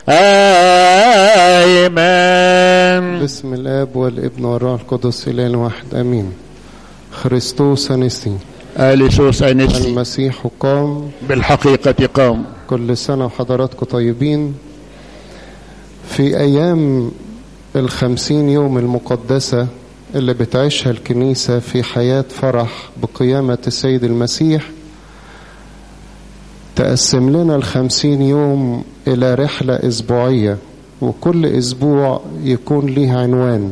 آمين بسم الاب والابن والروح القدس اله واحد امين خريستوس انستي اليسوس انستي المسيح قام بالحقيقة قام كل سنة وحضراتكم طيبين في أيام الخمسين يوم المقدسة اللي بتعيشها الكنيسة في حياة فرح بقيامة السيد المسيح تقسم لنا الخمسين يوم إلى رحلة أسبوعية وكل أسبوع يكون ليه عنوان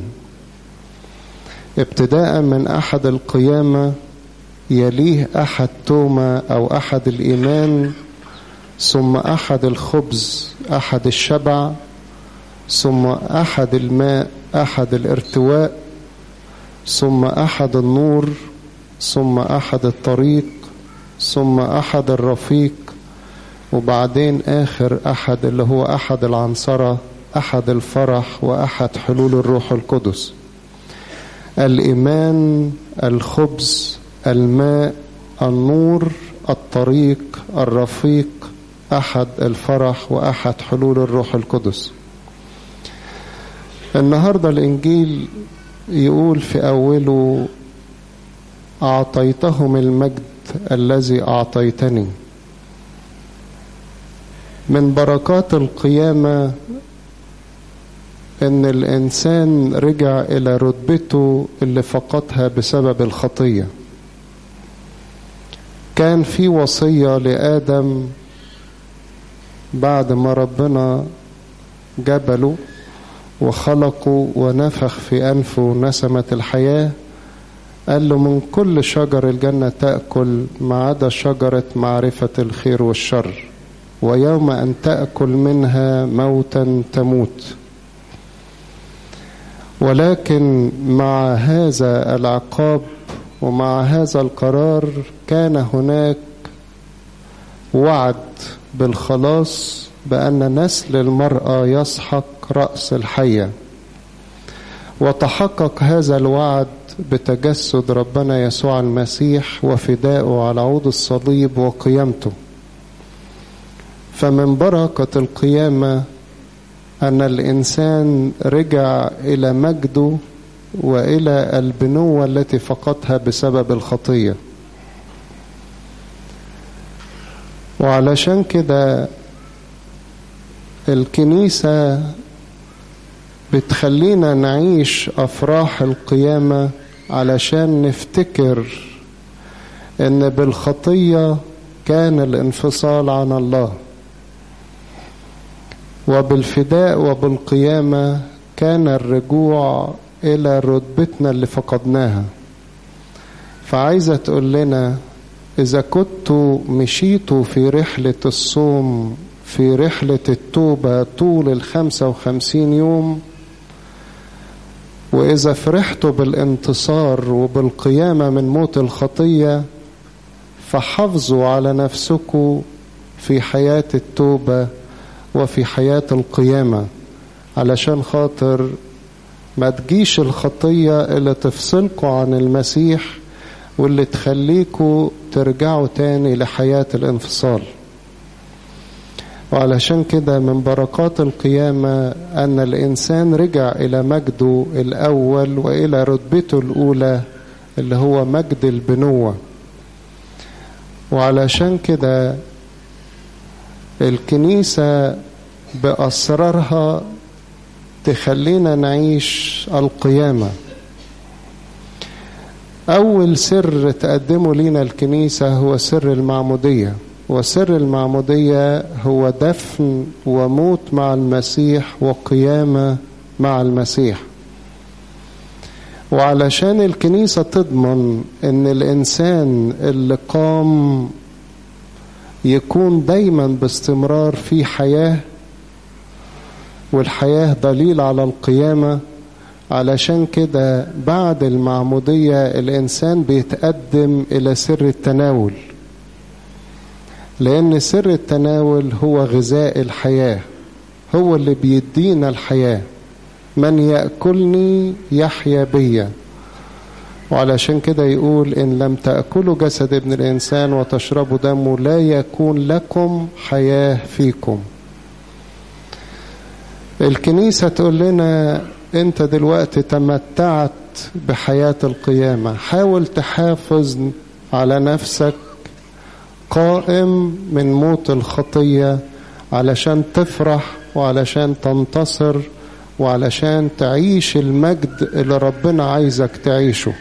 ابتداء من أحد القيامة يليه أحد توما أو أحد الإيمان ثم أحد الخبز أحد الشبع ثم أحد الماء أحد الارتواء ثم أحد النور ثم أحد الطريق ثم أحد الرفيق وبعدين آخر أحد اللي هو أحد العنصرة أحد الفرح وأحد حلول الروح القدس الإيمان الخبز الماء النور الطريق الرفيق أحد الفرح وأحد حلول الروح القدس النهاردة الإنجيل يقول في أوله أعطيتهم المجد الذي أعطيتني من بركات القيامة ان الانسان رجع الى رتبته اللي فقدها بسبب الخطيه كان في وصيه لادم بعد ما ربنا جبله وخلقه ونفخ في انفه نسمه الحياه قال له من كل شجر الجنه تاكل ما عدا شجره معرفه الخير والشر ويوم ان تاكل منها موتا تموت ولكن مع هذا العقاب ومع هذا القرار كان هناك وعد بالخلاص بأن نسل المرأة يسحق رأس الحية وتحقق هذا الوعد بتجسد ربنا يسوع المسيح وفدائه على عود الصليب وقيامته فمن بركة القيامة أن الإنسان رجع إلى مجده وإلى البنوة التي فقدها بسبب الخطية وعلشان كده الكنيسة بتخلينا نعيش أفراح القيامة علشان نفتكر إن بالخطية كان الانفصال عن الله وبالفداء وبالقيامة كان الرجوع إلى رتبتنا اللي فقدناها فعايزة تقول لنا إذا كنتوا مشيتوا في رحلة الصوم في رحلة التوبة طول الخمسة وخمسين يوم وإذا فرحتوا بالانتصار وبالقيامة من موت الخطية فحافظوا على نفسكم في حياة التوبة وفي حياة القيامة علشان خاطر ما تجيش الخطية اللي تفصلكوا عن المسيح واللي تخليكوا ترجعوا تاني لحياة الانفصال وعلشان كده من بركات القيامة أن الإنسان رجع إلى مجده الأول وإلى رتبته الأولى اللي هو مجد البنوة وعلشان كده الكنيسة بأسرارها تخلينا نعيش القيامة أول سر تقدمه لنا الكنيسة هو سر المعمودية وسر المعمودية هو دفن وموت مع المسيح وقيامة مع المسيح وعلشان الكنيسة تضمن ان الانسان اللي قام يكون دايما باستمرار في حياة والحياة دليل على القيامة علشان كده بعد المعمودية الإنسان بيتقدم إلى سر التناول لأن سر التناول هو غذاء الحياة هو اللي بيدينا الحياة من يأكلني يحيا بيا وعلشان كده يقول إن لم تأكلوا جسد ابن الإنسان وتشربوا دمه لا يكون لكم حياة فيكم الكنيسة تقول لنا انت دلوقتي تمتعت بحياة القيامة حاول تحافظ على نفسك قائم من موت الخطية علشان تفرح وعلشان تنتصر وعلشان تعيش المجد اللي ربنا عايزك تعيشه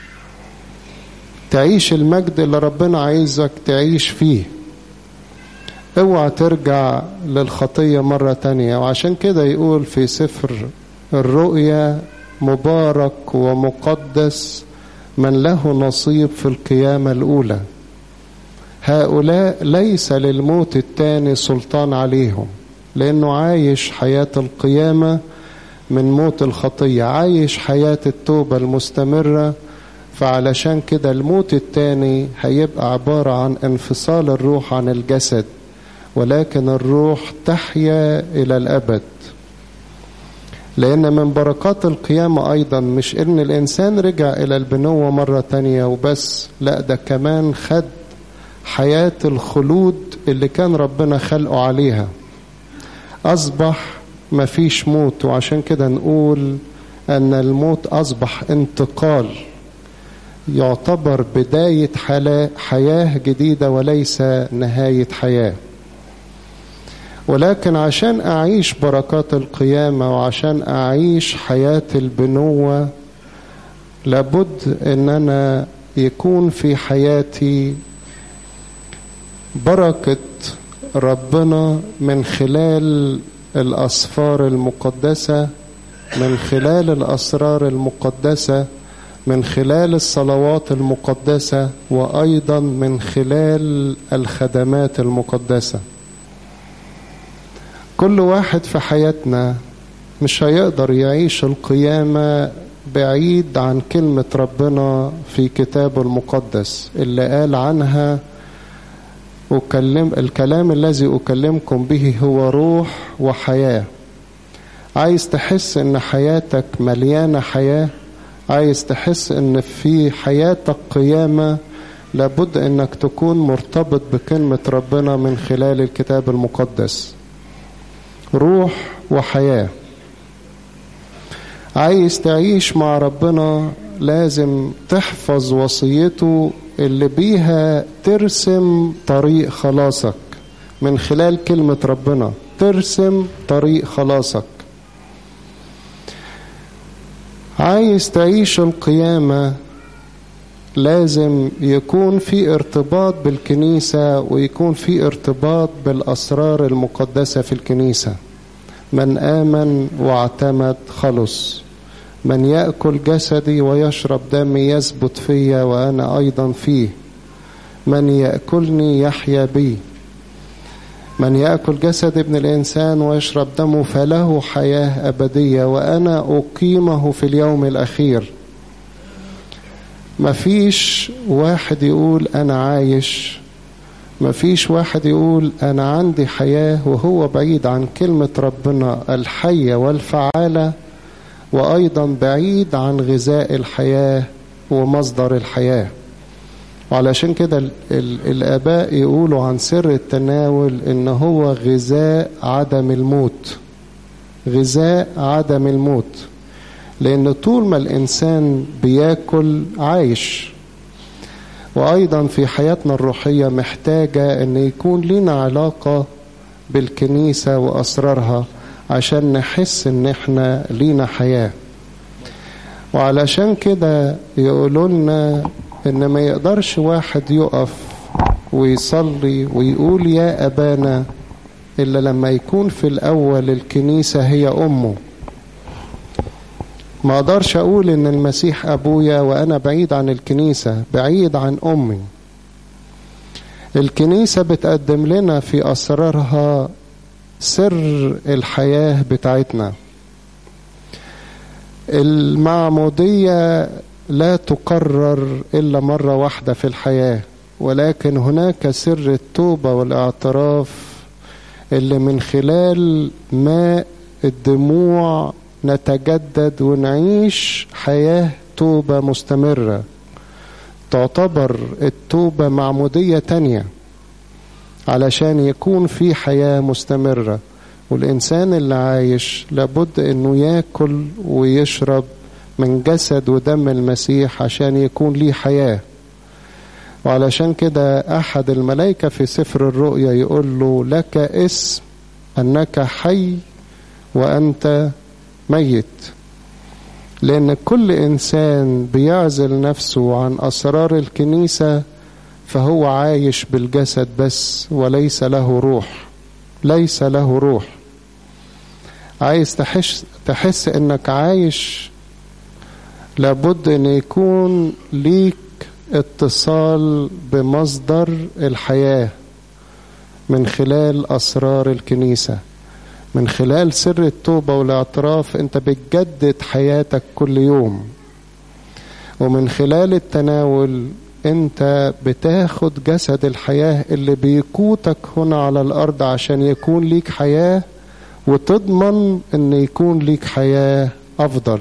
تعيش المجد اللي ربنا عايزك تعيش فيه اوعى ترجع للخطية مرة تانية وعشان كده يقول في سفر الرؤيا مبارك ومقدس من له نصيب في القيامة الأولى هؤلاء ليس للموت الثاني سلطان عليهم لأنه عايش حياة القيامة من موت الخطية عايش حياة التوبة المستمرة فعلشان كده الموت الثاني هيبقى عبارة عن انفصال الروح عن الجسد ولكن الروح تحيا إلى الأبد لأن من بركات القيامة أيضا مش إن الإنسان رجع إلى البنوة مرة تانية وبس لا ده كمان خد حياة الخلود اللي كان ربنا خلقه عليها أصبح مفيش موت وعشان كده نقول أن الموت أصبح انتقال يعتبر بداية حياة جديدة وليس نهاية حياة ولكن عشان أعيش بركات القيامة وعشان أعيش حياة البنوة لابد أن أنا يكون في حياتي بركة ربنا من خلال الأسفار المقدسة من خلال الأسرار المقدسة من خلال الصلوات المقدسة وأيضا من خلال الخدمات المقدسة كل واحد في حياتنا مش هيقدر يعيش القيامة بعيد عن كلمة ربنا في كتابه المقدس اللي قال عنها أكلم الكلام الذي أكلمكم به هو روح وحياة عايز تحس ان حياتك مليانة حياة عايز تحس ان في حياتك قيامة لابد انك تكون مرتبط بكلمة ربنا من خلال الكتاب المقدس روح وحياة عايز تعيش مع ربنا لازم تحفظ وصيته اللي بيها ترسم طريق خلاصك من خلال كلمة ربنا ترسم طريق خلاصك عايز تعيش القيامة لازم يكون في ارتباط بالكنيسة ويكون في ارتباط بالأسرار المقدسة في الكنيسة من آمن واعتمد خلص من يأكل جسدي ويشرب دمي يثبت فيا وأنا أيضا فيه من يأكلني يحيا بي من يأكل جسد ابن الإنسان ويشرب دمه فله حياة أبدية وأنا أقيمه في اليوم الأخير مفيش واحد يقول أنا عايش مفيش واحد يقول أنا عندي حياة وهو بعيد عن كلمة ربنا الحية والفعالة وأيضا بعيد عن غذاء الحياة ومصدر الحياة وعلشان كده ال ال الآباء يقولوا عن سر التناول إن هو غذاء عدم الموت غذاء عدم الموت لأن طول ما الإنسان بياكل عايش وأيضا في حياتنا الروحية محتاجة أن يكون لنا علاقة بالكنيسة وأسرارها عشان نحس أن احنا لينا حياة وعلشان كده يقولوا لنا ان ما يقدرش واحد يقف ويصلي ويقول يا ابانا الا لما يكون في الاول الكنيسه هي امه ما اقدرش اقول ان المسيح ابويا وانا بعيد عن الكنيسه بعيد عن امي الكنيسه بتقدم لنا في اسرارها سر الحياه بتاعتنا المعموديه لا تقرر الا مره واحده في الحياه ولكن هناك سر التوبه والاعتراف اللي من خلال ماء الدموع نتجدد ونعيش حياه توبه مستمره تعتبر التوبه معموديه تانيه علشان يكون في حياه مستمره والإنسان اللي عايش لابد أنه ياكل ويشرب من جسد ودم المسيح عشان يكون ليه حياة وعلشان كده أحد الملائكة في سفر الرؤيا يقول له لك اسم أنك حي وأنت ميت لأن كل إنسان بيعزل نفسه عن أسرار الكنيسة فهو عايش بالجسد بس وليس له روح ليس له روح عايز تحس تحس انك عايش لابد ان يكون ليك اتصال بمصدر الحياه من خلال اسرار الكنيسه من خلال سر التوبه والاعتراف انت بتجدد حياتك كل يوم ومن خلال التناول انت بتاخد جسد الحياه اللي بيقوتك هنا على الارض عشان يكون ليك حياه وتضمن ان يكون ليك حياه افضل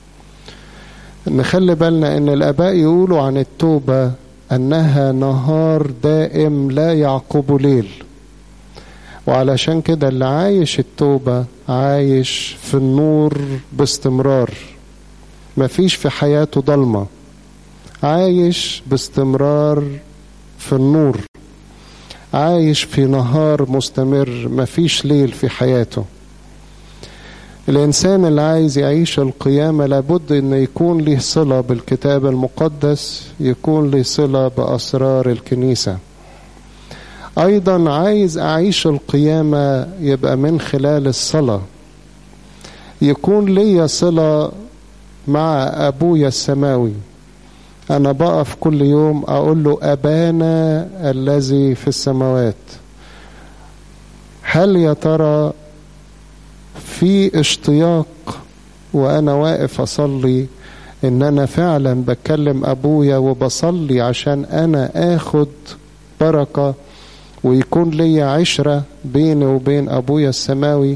نخلي بالنا ان الاباء يقولوا عن التوبه انها نهار دائم لا يعقب ليل وعلشان كده اللي عايش التوبه عايش في النور باستمرار مفيش في حياته ضلمه عايش باستمرار في النور عايش في نهار مستمر مفيش ليل في حياته الإنسان اللي عايز يعيش القيامة لابد أن يكون له صلة بالكتاب المقدس يكون له صلة بأسرار الكنيسة أيضا عايز أعيش القيامة يبقى من خلال الصلاة يكون لي صلة مع أبويا السماوي أنا بقف كل يوم أقول له أبانا الذي في السماوات هل يا ترى في اشتياق وأنا واقف أصلي إن أنا فعلا بكلم أبويا وبصلي عشان أنا آخد بركة ويكون لي عشرة بيني وبين أبويا السماوي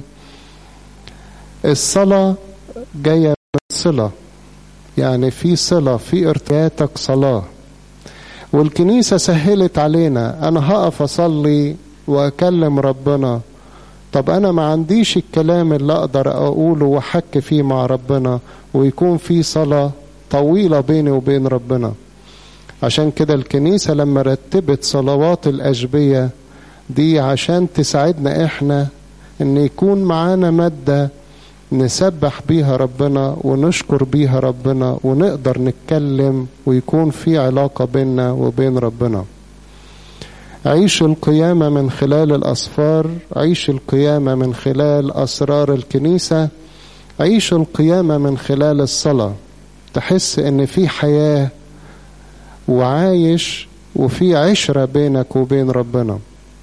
الصلاة جاية من صلة يعني في صلة في ارتياتك صلاة والكنيسة سهلت علينا أنا هقف أصلي وأكلم ربنا طب أنا ما عنديش الكلام اللي أقدر أقوله وأحك فيه مع ربنا ويكون في صلاة طويلة بيني وبين ربنا عشان كده الكنيسة لما رتبت صلوات الأشبية دي عشان تساعدنا إحنا إن يكون معانا مادة نسبح بيها ربنا ونشكر بيها ربنا ونقدر نتكلم ويكون في علاقة بيننا وبين ربنا عيش القيامة من خلال الأسفار عيش القيامة من خلال أسرار الكنيسة عيش القيامة من خلال الصلاة تحس ان في حياة وعايش وفي عشرة بينك وبين ربنا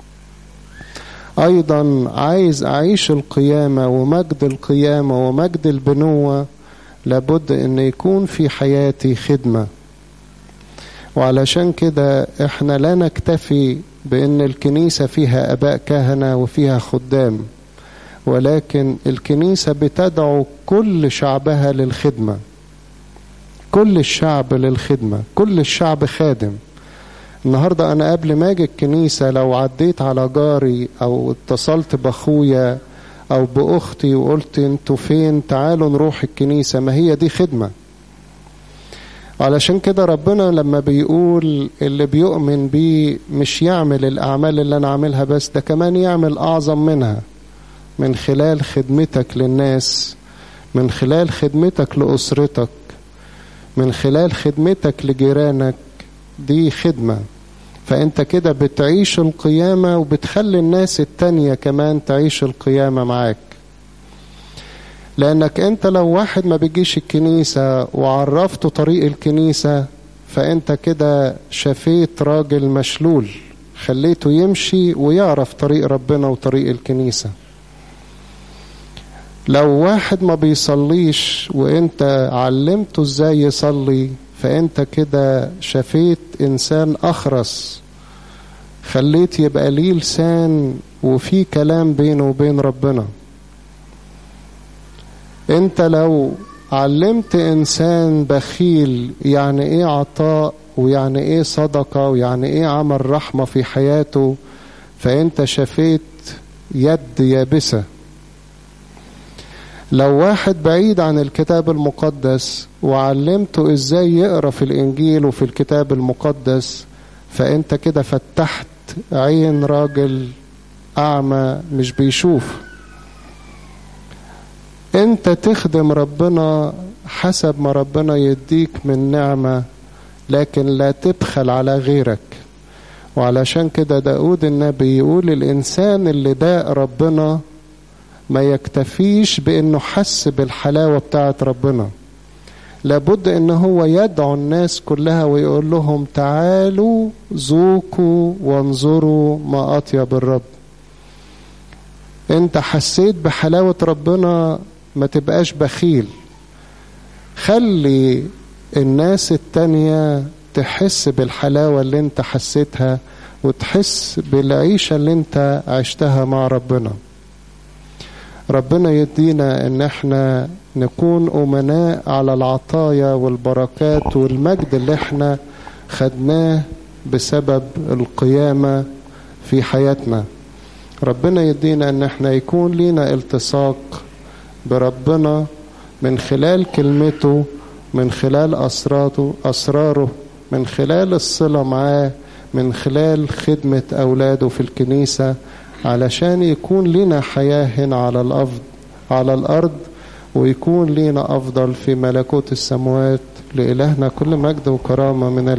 ايضا عايز اعيش القيامة ومجد القيامة ومجد البنوة لابد ان يكون في حياتي خدمة وعلشان كده احنا لا نكتفي بان الكنيسة فيها اباء كهنة وفيها خدام ولكن الكنيسة بتدعو كل شعبها للخدمة كل الشعب للخدمة كل الشعب خادم النهاردة أنا قبل ما أجي الكنيسة لو عديت على جاري أو اتصلت بأخويا أو بأختي وقلت أنتوا فين تعالوا نروح الكنيسة ما هي دي خدمة علشان كده ربنا لما بيقول اللي بيؤمن بيه مش يعمل الأعمال اللي أنا عاملها بس ده كمان يعمل أعظم منها من خلال خدمتك للناس من خلال خدمتك لأسرتك من خلال خدمتك لجيرانك دي خدمة فأنت كده بتعيش القيامة وبتخلي الناس التانية كمان تعيش القيامة معاك لأنك أنت لو واحد ما بيجيش الكنيسة وعرفته طريق الكنيسة فأنت كده شفيت راجل مشلول خليته يمشي ويعرف طريق ربنا وطريق الكنيسه لو واحد ما بيصليش وانت علمته ازاي يصلي فانت كده شفيت انسان اخرس خليت يبقى ليه لسان وفي كلام بينه وبين ربنا انت لو علمت انسان بخيل يعني ايه عطاء ويعني ايه صدقه ويعني ايه عمل رحمه في حياته فانت شفيت يد يابسه لو واحد بعيد عن الكتاب المقدس وعلمته ازاي يقرا في الانجيل وفي الكتاب المقدس فانت كده فتحت عين راجل اعمى مش بيشوف انت تخدم ربنا حسب ما ربنا يديك من نعمه لكن لا تبخل على غيرك وعلشان كده داود النبي يقول الإنسان اللي داق ربنا ما يكتفيش بأنه حس بالحلاوة بتاعة ربنا لابد ان هو يدعو الناس كلها ويقول لهم تعالوا ذوقوا وانظروا ما اطيب الرب انت حسيت بحلاوة ربنا ما تبقاش بخيل خلي الناس التانية تحس بالحلاوة اللي انت حسيتها وتحس بالعيشة اللي انت عشتها مع ربنا ربنا يدينا ان احنا نكون امناء على العطايا والبركات والمجد اللي احنا خدناه بسبب القيامة في حياتنا ربنا يدينا ان احنا يكون لينا التصاق بربنا من خلال كلمته من خلال أسراته أسراره من خلال الصلة معاه من خلال خدمة أولاده في الكنيسة علشان يكون لنا حياة هنا على الأرض على الأرض ويكون لنا أفضل في ملكوت السماوات لإلهنا كل مجد وكرامة من